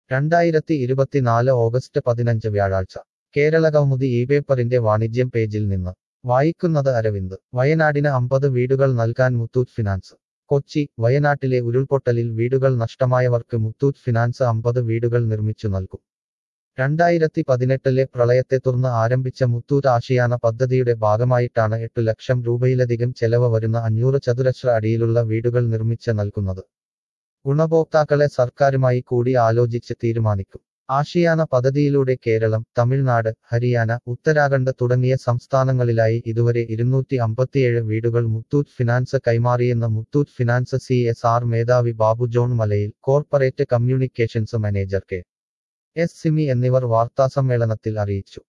രണ്ടായിരത്തി ഇരുപത്തിനാല് ഓഗസ്റ്റ് പതിനഞ്ച് വ്യാഴാഴ്ച കേരള കൗമുദി ഈ പേപ്പറിന്റെ വാണിജ്യം പേജിൽ നിന്ന് വായിക്കുന്നത് അരവിന്ദ് വയനാടിന് അമ്പത് വീടുകൾ നൽകാൻ മുത്തൂറ്റ് ഫിനാൻസ് കൊച്ചി വയനാട്ടിലെ ഉരുൾപൊട്ടലിൽ വീടുകൾ നഷ്ടമായവർക്ക് മുത്തൂറ്റ് ഫിനാൻസ് അമ്പത് വീടുകൾ നിർമ്മിച്ചു നൽകും രണ്ടായിരത്തി പതിനെട്ടിലെ പ്രളയത്തെ തുടർന്ന് ആരംഭിച്ച മുത്തൂറ്റ് ആശിയാന പദ്ധതിയുടെ ഭാഗമായിട്ടാണ് എട്ടു ലക്ഷം രൂപയിലധികം ചെലവ് വരുന്ന അഞ്ഞൂറ് ചതുരശ്ര അടിയിലുള്ള വീടുകൾ നിർമ്മിച്ച് നൽകുന്നത് ഗുണഭോക്താക്കളെ സർക്കാരുമായി കൂടി ആലോചിച്ച് തീരുമാനിക്കും ആഷിയാന പദ്ധതിയിലൂടെ കേരളം തമിഴ്നാട് ഹരിയാന ഉത്തരാഖണ്ഡ് തുടങ്ങിയ സംസ്ഥാനങ്ങളിലായി ഇതുവരെ ഇരുന്നൂറ്റി അമ്പത്തിയേഴ് വീടുകൾ മുത്തൂറ്റ് ഫിനാൻസ് കൈമാറിയെന്ന് Muthoot finance C S R മേധാവി Babu John Malayil corporate communications manager K S Simi എന്നിവർ വാർത്താസമ്മേളനത്തിൽ അറിയിച്ചു